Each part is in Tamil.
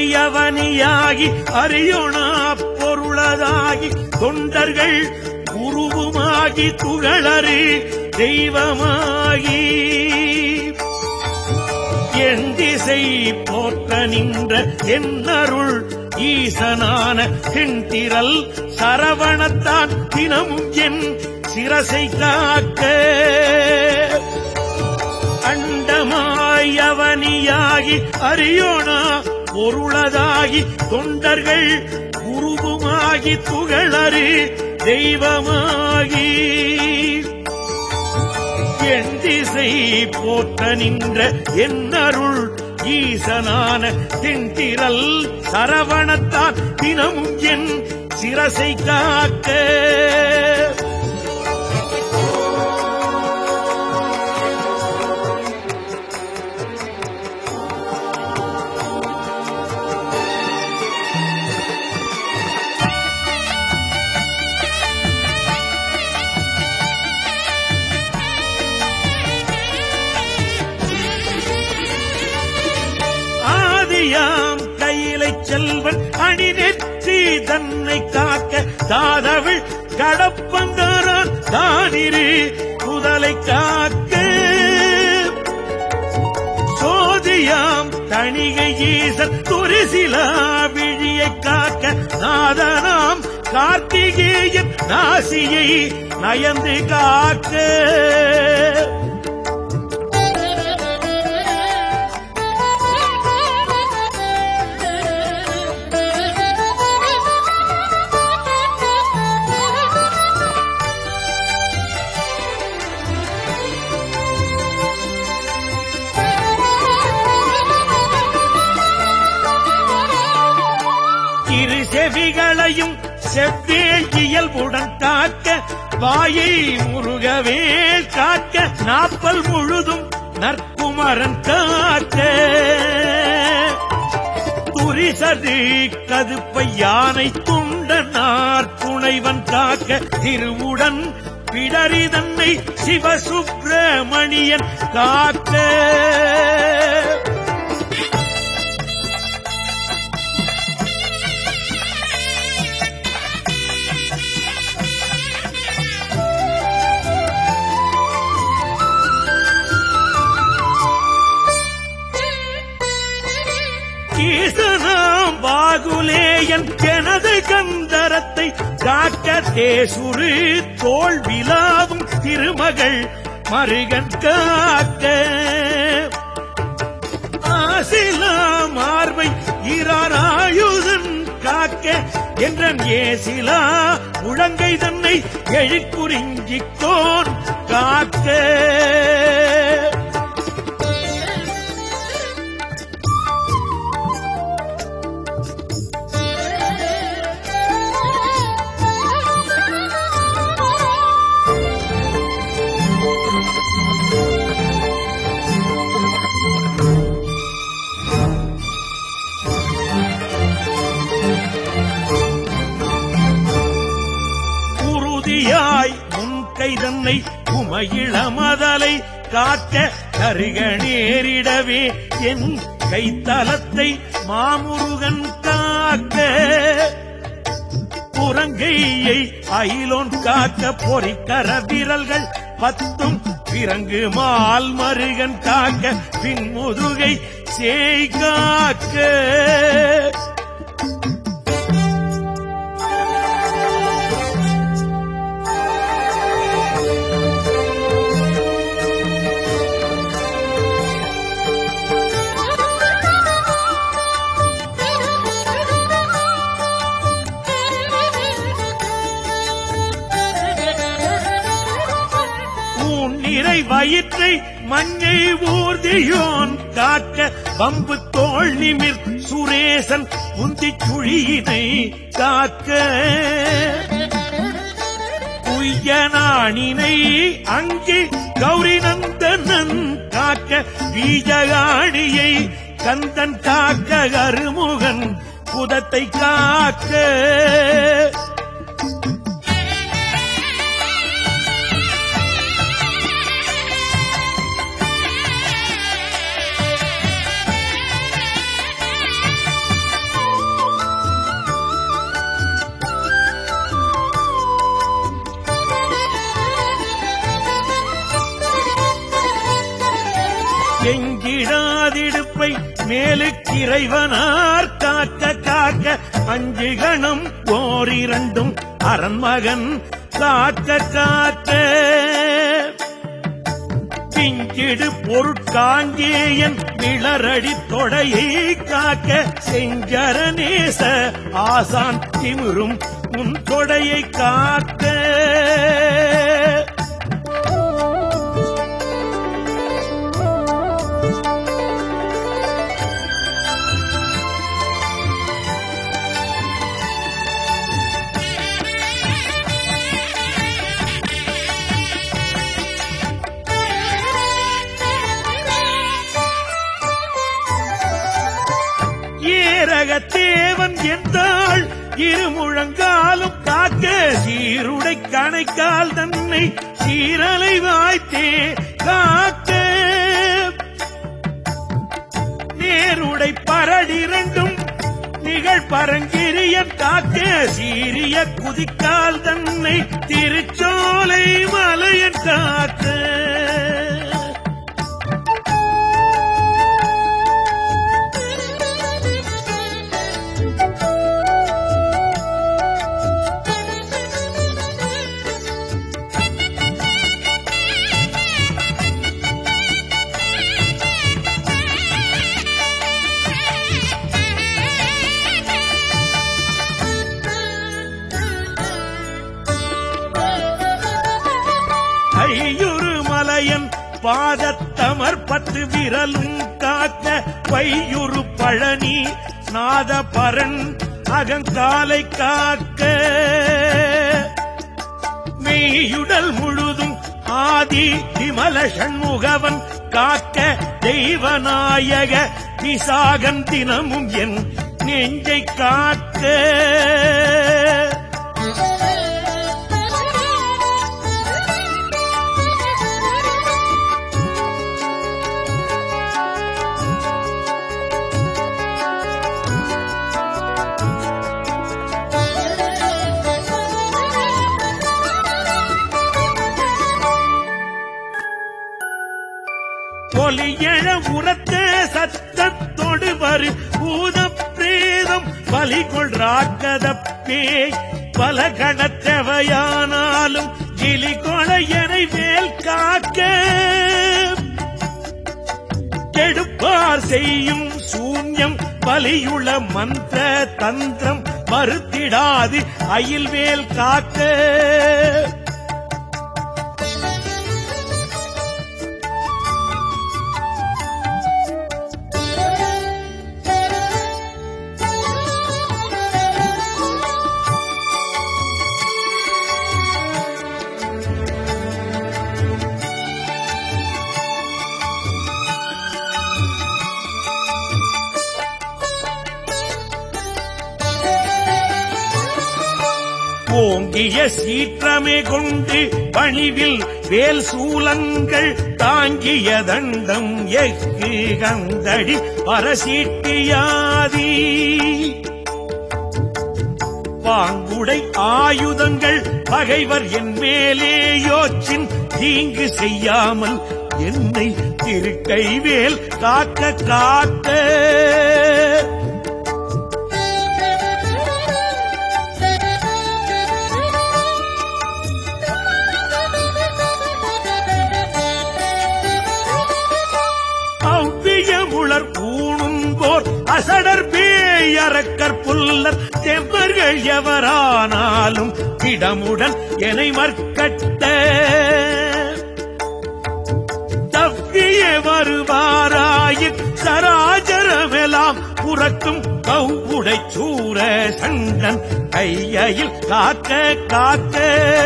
அண்டமாயவனியாகி அறியோனா பொருளதாகி தொண்டர்கள் குருவுமாகி துகளறு தெய்வமாகி என் திசை போற்ற நின்ற என்னருள் ஈசனான திரல் சரவணத்தான் தினமும் என் சிரசை காக்க அண்டமாயவனியாகி அறியோனா பொருளதாகி தொண்டர்கள் குருவுமாகி துகளறு தெய்வமாகி என் திசை போற்ற நின்ற என்னருள் ஈசனான திண்டிரல் சரவணத்தான் தினமும் என் சிரசை காக்க ஆதியாம் கையிலை செல்வன் அணி நெற்றி தன்னை காக்க தாதவிழ் கடப்பந்தாரான் தானிரு குதலை காக்க சோதியாம் தணிகை ஈசன் துரிசிலா விழியை காக்க நாதனாம் கார்த்திகேயன் நாசியை நயந்து காக்க இரு செவிகளையும் செவ்வேல் இயல்புடன் காக்க வாயை முருகவே காக்க நாப்பல் முழுதும் நற்குமரன் காக்க துரிசது கதுப்பை யானை துண்டனார் துணைவன் காக்க திருவுடன் பிடரி தன்னை சிவசுப்பிரமணியன் காக்க ஈசனாம் பாகுலேயன் எனது கந்தரத்தை காக்க தேசுரு தோல் விழாவும் திருமகள் மருகன் காக்க ஆசிலா மார்பை இராராயுதன் காக்க என்றன் ஏசிலா முழங்கை தன்னை எழிற்குறிஞ்சிக்கோன் காக்க உறுதியாய் முன்கை தன்னை உமையிளமதலை காக்க கருக நேரிடவே என் கைத்தலத்தை மாமுருகன் காக்க புறங்கையை அயிலோன் காக்க பொறிக்கர விரல்கள் பத்தும் பிறங்கு மால் மருகன் காக்க பின்முதுகை சேய் காக்க ஊன் நிறை வயிற்றை மஞ்சை ஊர்தியோன் காக்க வம்பு தோள் நிமிர் சுரேசன் உந்தி சுழியினை காக்க உய்யனாணினை அங்கே கௌரி நந்தனன் காக்க பீஜகாணியை கந்தன் காக்க கருமுகன் புதத்தை காக்க மேலுக்கு இறைவனார் காக்க காக்க அஞ்சு கணம் ஓரிரண்டும் அரண்மகன் காக்க காக்க பிஞ்சிடு பொருட்காங்கேயன் விளரடி தொடையை காக்க செஞ்சரநேச ஆசான் திமிரும் உன் தொடையை காக்க ஏரக தேவன் என்றாள் இருமுழங்காலும் காக்க சீருடை கணைக்கால் தன்னை சீரலை வாய்த்தே காக்க நேருடை பரடிரண்டும் நிகழ் பரங்கிரியன் காக்க சீரிய குதிக்கால் தன்னை திருச்சோலை மலையன் காக்க ஐயுறு மலையன் பாதத்தமர் பத்து விரலும் காக்க பையுறு பழனி நாத பரன் அகங்காலை காக்க மெய்யுடல் முழுதும் ஆதி விமல சண்முகவன் காக்க தெய்வநாயக விசாகன் தினமும் என் நெஞ்சை காக்க ஒலியழ உரத்த சத்தத்தொடு வரு பூத பிரேதம் பலிகொள் ராக்கத பேய் பல கணத்தவையானாலும் கிளி கொளையனை மேல் காக்க கெடுப்பார் செய்யும் சூன்யம் பலியுள மந்திர தந்திரம் மறுத்திடாது அயில்வேல் காக்க ஓங்கிய சீற்றமே கொண்டு பணிவில் வேல் சூலங்கள் தாங்கிய தண்டம் எஃகு கந்தடி பரசீட்டியாதி பாங்குடை ஆயுதங்கள் பகைவர் என் மேலே யோச்சின் தீங்கு செய்யாமல் என்னை திருக்கைவேல் காக்க காக்க அவ்வியமுளர் பூணும்போர் அசடர் பேயறக்கற் புல்லர் செவ்வர்கள் எவரானாலும் இடமுடன் எனை மற்கட்ட தவ்விய வருவாராயின் சராஜரமெல்லாம் புறக்கும் கவுடை சூர சண்டன் கையில் காக்க காக்க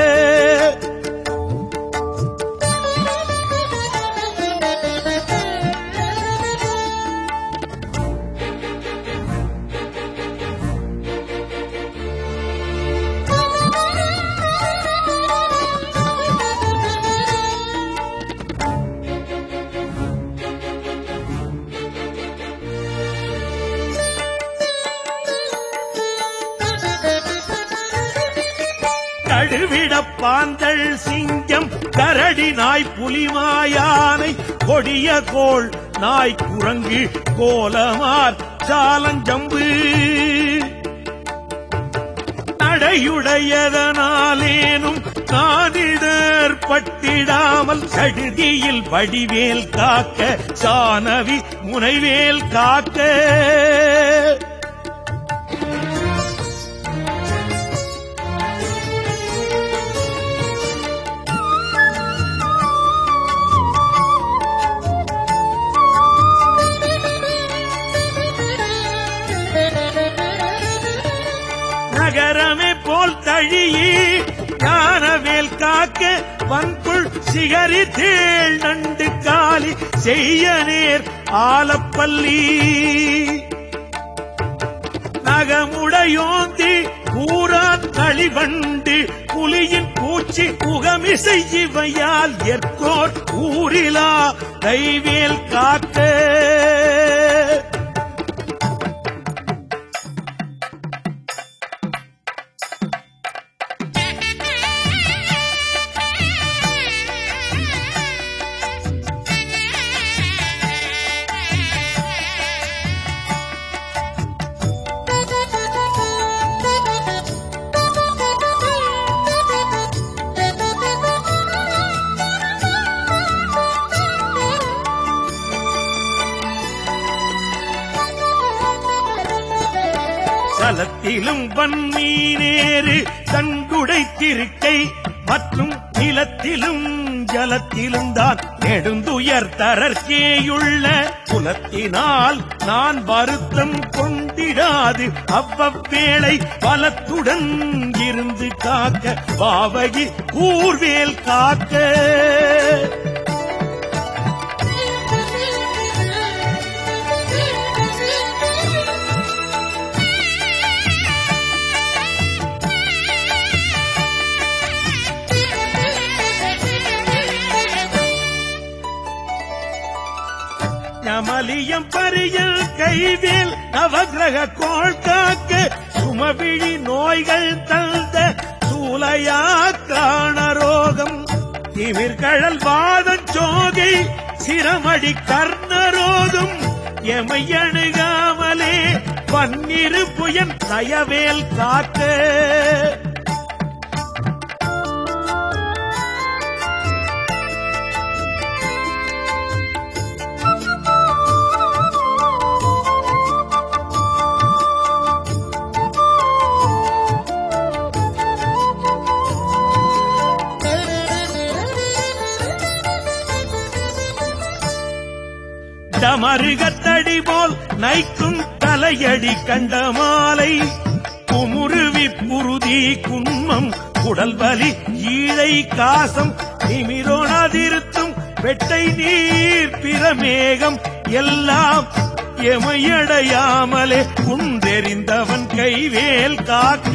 கடுவிட பாந்தள் சிங்கம் கரடி நாய் புலிமாயானை கொடிய கோள் நாய் குரங்கு கோலமார் சாலஞ்சம்பு நடையுடையதனாலேனும் காதிடர் பட்டிடாமல் சடுதியில் வடிவேல் காக்க சானவி முனைவேல் காக்க நகரமே போல் தழியே ஞானவேல் காக்க வன்புள் சிகரி தேள் நண்டு காலி செய்ய நேர் ஆலப்பள்ளி நகமுடையோந்தி கூறான் களிவண்டு புலியின் பூச்சி புகமிசை இவையால் எற்கோர் ஊரிலா தைவேல் காக்க சலத்திலும் வன்மீனேறு தண்டுடை திருக்கை மற்றும் நிலத்திலும் ஜலத்திலும் தான் நெடுந்துயர் தரற்கேயுள்ள குலத்தினால் நான் வருத்தம் கொண்டிடாது அவ்வவேளை பலத்துடன் இருந்து காக்க பாவகி கூர்வேல் காக்க ஞமலியம் பரியல் கைவேல் நவகிரக கோள் காக்க சுமவிழி நோய்கள் தந்த சூலையா காணரோகம் திமிர்கழல் வாதம் சோகை சிரமடி கர்ணரோகம் எமை அணுகாமலே பன்னிரு புயன் தயவேல் காக்க டமருகத்தடி போல் நைக்கும் தலையடி கண்ட மாலை குமுருவி புருதி குன்மம் குடல்வலி ஈழை காசம் நிமிரோணாதிருத்தும் வெட்டை நீர் பிரமேகம் எல்லாம் எமையடையாமலே குன்றெறிந்தவன் கைவேல் காக்க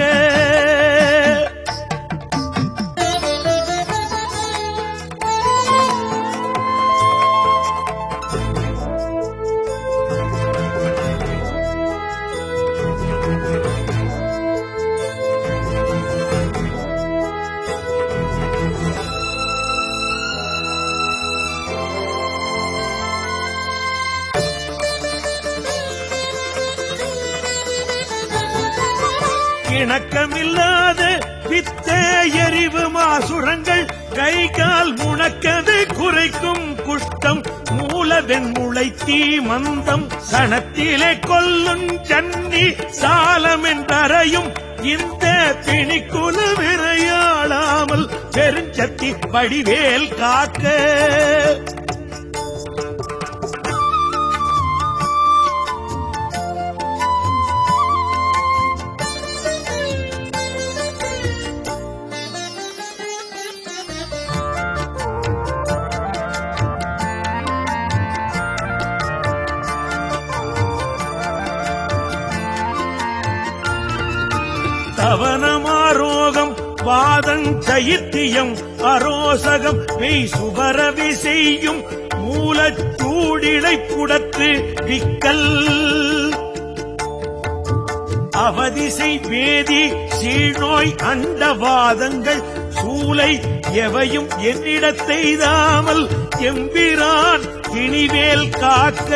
இணக்கமில்லாத வித்த எரிவு மாசுரங்கள் கை கால் முழக்கது குறைக்கும் குஷ்டம் மூலவெண் முளைத்தீ மந்தம் சனத்திலே கொல்லும் சன்னி சாலம் என்றறையும் இந்த பிணிக்குல விரையாடாமல் பெருஞ்சத்தி வடிவேல் காக்க தவனமாரோகம் வாதஞ்சயித்தியம் அரோசகம் மெய் சுபரவி செய்யும் மூலச்சூடிடை புடத்து விக்கல் அவதிசை வேதி சீழ்நோய் அண்டவாதங்கள் சூலை எவையும் என்னிடத்தெய்தாமல் எம்பிரான் கிணிவேல் காக்க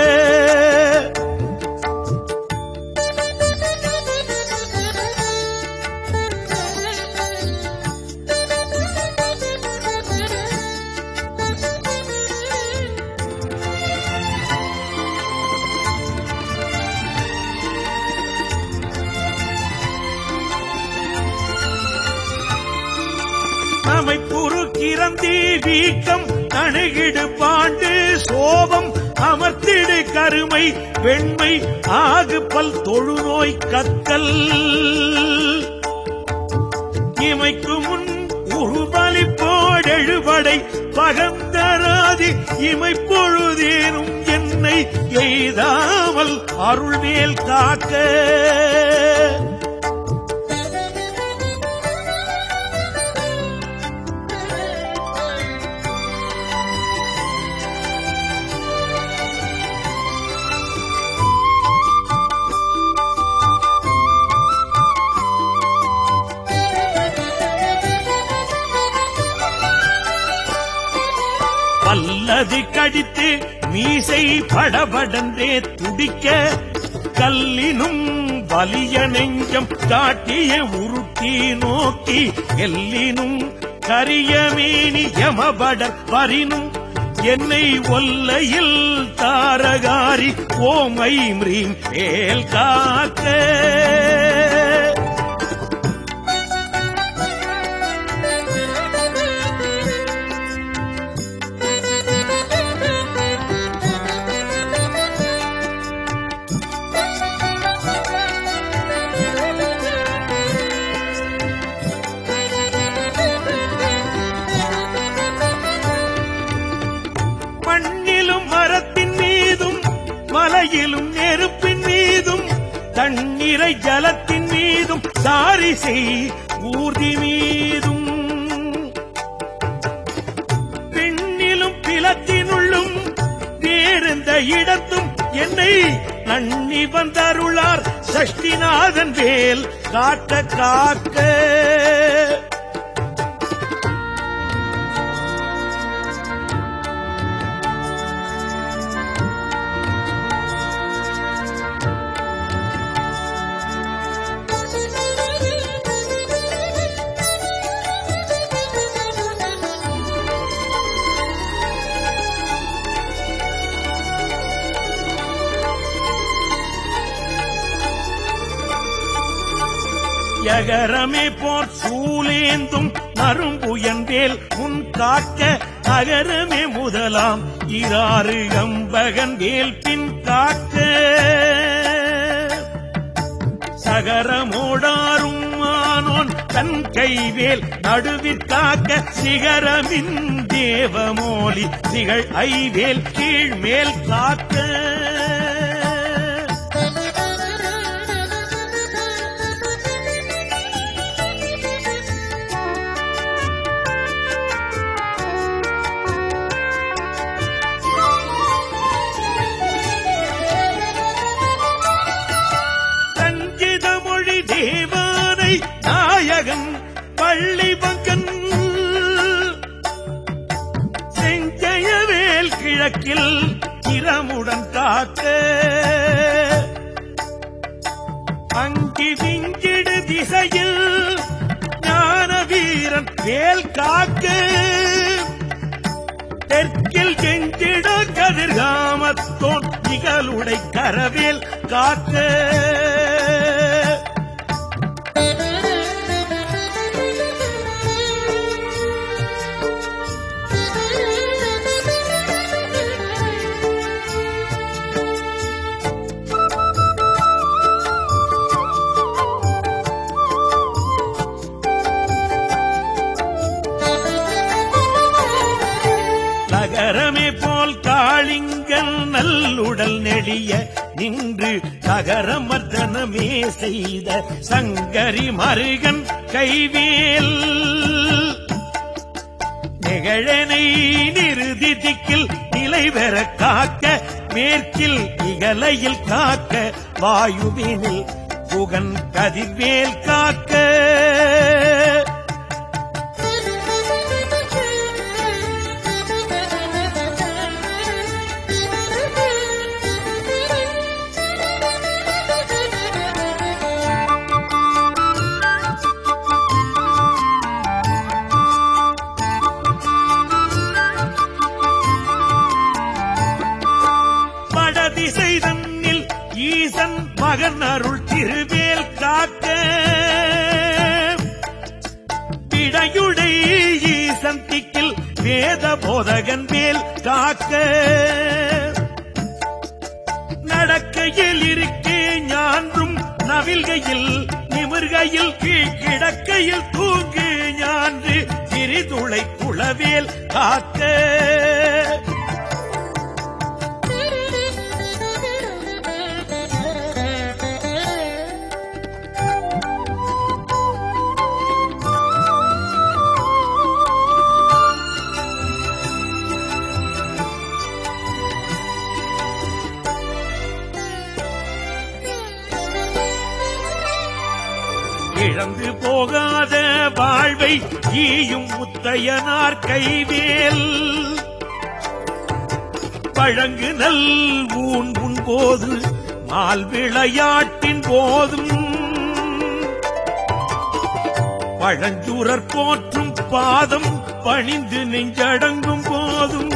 நம்மை புறுக்கிறந்தி வீக்கம் அணுகிடு பாண்டு சோபம் அமர்த்திடு கருமை வெண்மை ஆகு பல் தொழுநோய் கத்தல் இமைக்கு முன் உருபலி போடெழுபடை பகந்தராதி இமை பொழுதேனும் என்னை எய்தாமல் அருள்மேல் காக்க பல்லது கடித்து மீசை படபடந்தே துடிக்க கல்லினும் வலிய நெஞ்சம் காட்டிய உருட்டி நோக்கி எல்லினும் கரியமேனி யமபடர் பரினும் என்னை ஒல்லையில் தாரகாரி ஓமை மீம் மேல் காக்க மண்ணிலும் மரத்தின் மீதும் மலையிலும் நெருப்பின் மீதும் தண்ணீரை ஜலத்தின் மீதும் தாரிசை ஊர்தி மீதும் பெண்ணிலும் பிலத்தினுள்ளும் வேறெந்த இடத்தும் என்னை நன்னி வந்தருளார் சஷ்டிநாதன் வேல் காட்ட காக்க யகரமே போர் சூலேந்தும் மரும்புயன்வேல் உன் காக்க அகரமே முதலாம் இராறு அம்பகன் வேல் பின் காக்க சகரமோடாரும் மானோன் தன் கைவேல் நடுவிற்காக்க சிகரமின் தேவமோலி திகழ் ஐவேல் கீழ் மேல் காக்க ரஞ்சித மொழி தேவானை நாயகன் பள்ளி பங்கன் செஞ்சயவேல் கிழக்கில் திறமுடன் காக்க அங்கி விஞ்சிடு திசையில் ஞான வீரன் வேல் காக்க தெற்கில் செஞ்சிட கதிர்காமத்தோன் இகலுடை கரவேல் காக்க நகரமே போல் காளிங்கன் நல்லுடல் நெடிய நின்று நகரமர்தனமே செய்த சங்கரி மருகன் கைவேல் நிகழனை நிறுதி திக்கில் நிலை பெற காக்க மேற்கில் இகலையில் காக்க வாயுவினில் புகன் கதிர்வேல் காக்க போதகன் மேல் காக்க நடக்கையில் இருக்கே ஞான்றும் நவில்கையில் நிமிர்கையில் கீழ் கிடக்கையில் தூங்கு ஞான்று திரிதுளை குளவேல் காக்க இழந்து போகாத வாழ்வை ஈயும் முத்தையனார் கைவேல் பழங்கு நல் ஊன் உன் போது மால் விளையாட்டின் போதும் பழஞ்சூரர் போற்றும் பாதம் பணிந்து நெஞ்சடங்கும் போதும்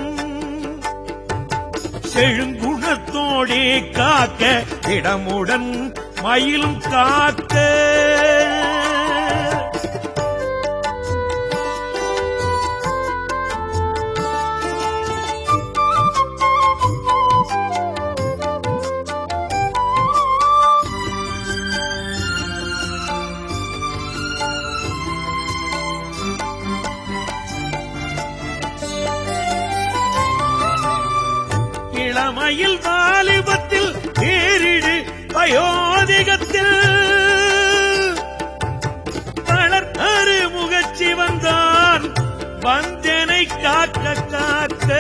செழுங்குணத்தோடே காக்க இடமுடன் மயிலும் காக்க இளமையில் வாலிபத்தில் நேரிடு வயோதிகத்தில் வளர்த்தரு முகச்சி வந்தான் வந்தனை காக்க காக்க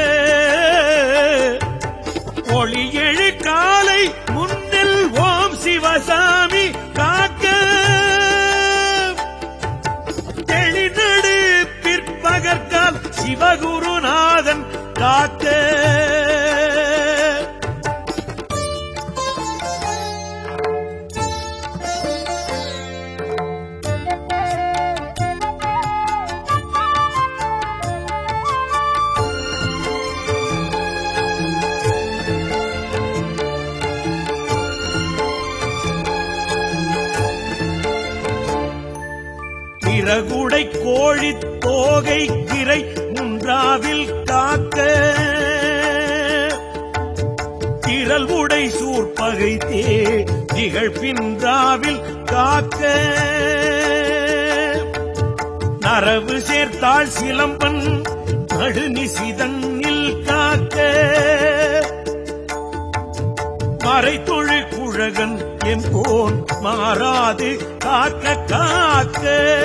ஒளி எழு காலை முன்னில் ஓம் சிவசாமி காக்க தெளிநடு பிற்பகற்கால் சிவகுருநாதன் காக்க பிறகுடை கோழி தோகை கிரை முன்றாவில் காக்க திரள் உடை சூர்பகை தே திகழ் பின்றாவில் காக்க நரவு சேர்த்தாள் சிலம்பன் நடுநிசிதன்னில் காக்க மறைத்தொழு குழகன் என் போன் மாறாது காக்க காக்க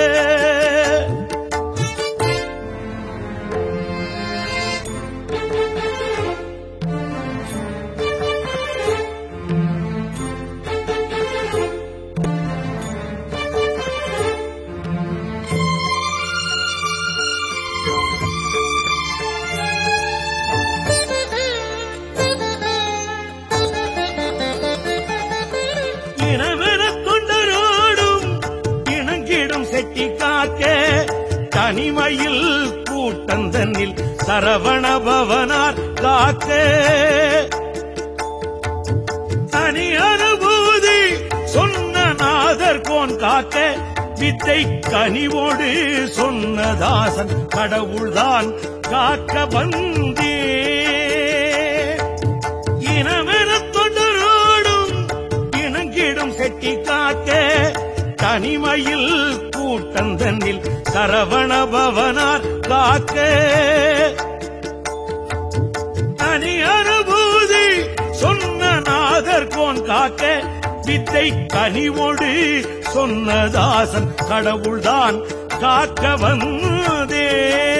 இனவெனக் கொண்டரோடும் இணங்கிடும் செட்டி காக்க தனிமையில் கூட்டந்தனில் சரவண பவனார் காக்க தனி அனுபூதி சொன்ன நாதர் கோன் காக்க வித்தை கனிவோடு சொன்னதாசன் கடவுள்தான் காக்க வந்தே இனமெனத் தொண்டரோடும் இணங்கிடும் செட்டி காக்க தனிமையில் கூட்டந்தனில் சரவண பவனார் காக்க தனி அனுபூதி சொன்ன நாதர் கோன் காக்க வித்தை கனிவோடு சொன்னதாசன் கடவுள்தான் காக்க வந்தே